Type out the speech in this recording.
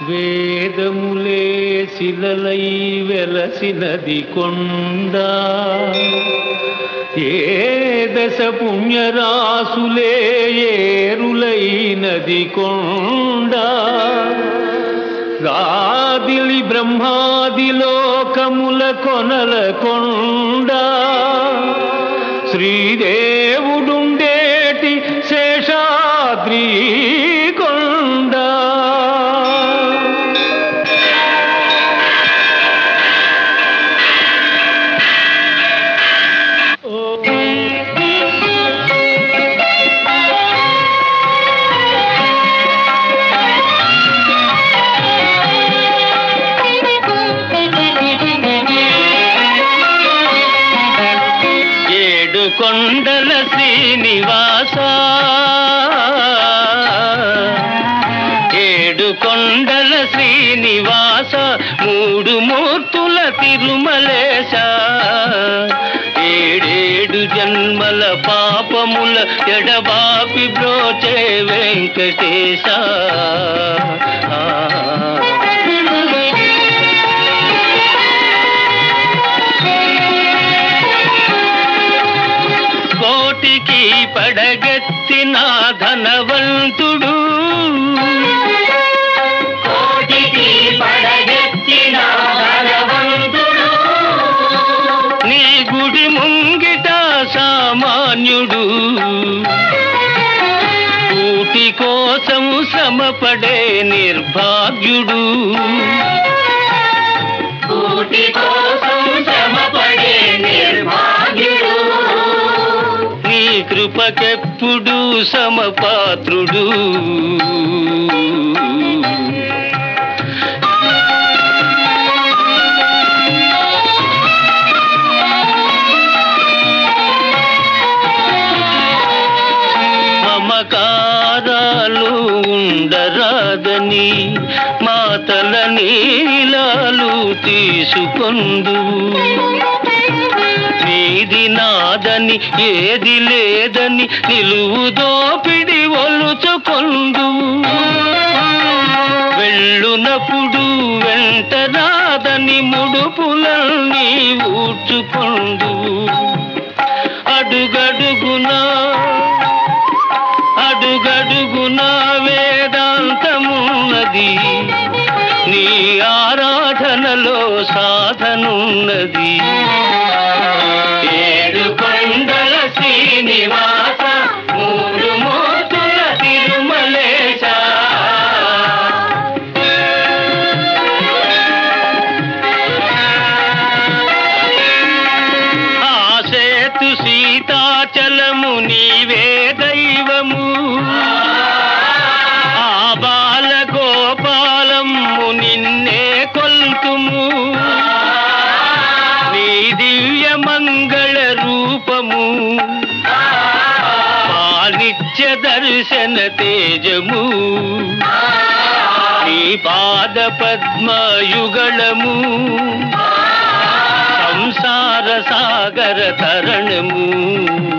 వేదములే శిలలై వెలసినది కొండ ఏ దశ పుణ్యరాసులే ఏరులైనది కొండ గాదిలి బ్రహ్మాది లోకముల కొనల కొండ శ్రీదేవుడుండేటి శేషాద్రి కొండ ఏడు కొండల శ్రీనివాస ఏడు కొండల శ్రీనివాస మూడు మూర్తుల తిరుమలేశ ఏడేడు జన్మల పాపముల ఎడబాపి బ్రోచే వెంకటేశ కోటికి పడగెత్తిన ధనవంతుడు కోటికి పడగెత్తిన ధనవంతుడు నీ గుడి ముంగిట సామాన్యుడు కూటి కోసం శ్రమపడే నిర్భాగ్యుడు కోటి కోసం శ్రమపడే నిర్భాగ్యుడు నీ కృపకెప్పుడు సమపాత్రుడు మమకారాలు ఉండరాదని మాతల నీలాలు తీసుకొందు నీది నాదని ఏది లేదని నిలువు దోపిడి ఒలుచుకొందు వెళ్ళునప్పుడు వెంట రాదని ముడుపులన్నీ ఊడ్చుకొందు అడుగడుగునా అడుగడుగునా వేదాంతమున్నది నీ ఆరాధనలో సాధనున్నది ఏడు కొండల శ్రీనివాస మూడు మూర్తుల తిరుమలేశ ఆ సేతు సీతాచలము నీవే దైవము ఆ బాల గోపాలము నిన్నే కొల్తుము నీ దివ్య మంగళ రూపము పాలిత్య దర్శన తేజము నీ పాద పద్మయుగళము సంసార సాగర తరణము